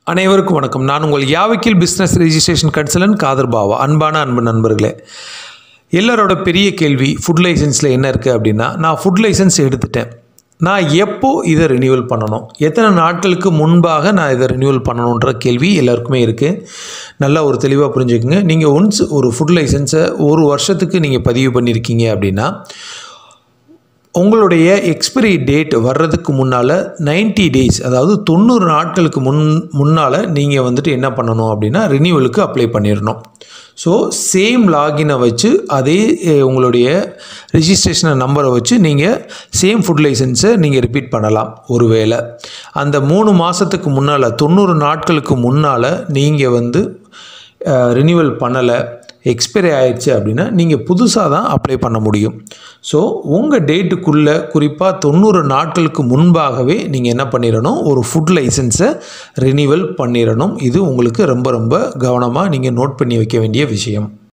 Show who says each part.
Speaker 1: அனைவருக்கும் வணக்கம் நான் உங்கள் யாவக்கில் business registration consultant Khader Bava அன்பான அன்பு நண்பர்களே எல்லாரோட பெரிய கேள்வி ஃபுட் லைசன்ஸில் என்ன இருக்குது அப்படின்னா நான் ஃபுட் லைசன்ஸ் எடுத்துட்டேன் நான் எப்போ இதை ரினியூவல் பண்ணணும் எத்தனை நாட்களுக்கு முன்பாக நான் இதை ரினியூவல் பண்ணணுன்ற கேள்வி எல்லாருக்குமே இருக்குது நல்லா ஒரு தெளிவாக புரிஞ்சுக்கோங்க நீங்கள் ஒன்ஸ் ஒரு ஃபுட் லைசன்ஸை ஒரு வருஷத்துக்கு நீங்கள் பதிவு பண்ணியிருக்கீங்க அப்படின்னா உங்களுடைய எக்ஸ்பிரி டேட் வர்றதுக்கு முன்னால் 90 டேஸ் அதாவது தொண்ணூறு நாட்களுக்கு முன் முன்னால் நீங்கள் வந்துட்டு என்ன பண்ணணும் அப்படின்னா ரினியூவலுக்கு அப்ளை பண்ணிடணும் ஸோ சேம் லாகினை வச்சு அதே அஹ், உங்களுடைய ரிஜிஸ்ட்ரேஷன் நம்பரை வச்சு நீங்கள் சேம் ஃபுட் லைசன்ஸை நீங்கள் ரிப்பீட் பண்ணலாம் ஒருவேளை அந்த மூணு மாதத்துக்கு முன்னால் தொண்ணூறு நாட்களுக்கு முன்னால் நீங்கள் வந்து ரினியூவல் பண்ணலை எக்ஸ்பைரி ஆயிடுச்சு அப்படின்னா நீங்கள் புதுசாக தான் அப்ளை பண்ண முடியும் ஸோ உங்கள் டேட்டுக்குள்ளே குறிப்பாக தொண்ணூறு நாட்களுக்கு முன்பாகவே நீங்கள் என்ன பண்ணிடணும் ஒரு ஃபுட் லைசன்ஸை ரினியூவல் பண்ணிடணும் இது உங்களுக்கு ரொம்ப ரொம்ப கவனமாக நீங்கள் நோட் பண்ணி வைக்க வேண்டிய விஷயம்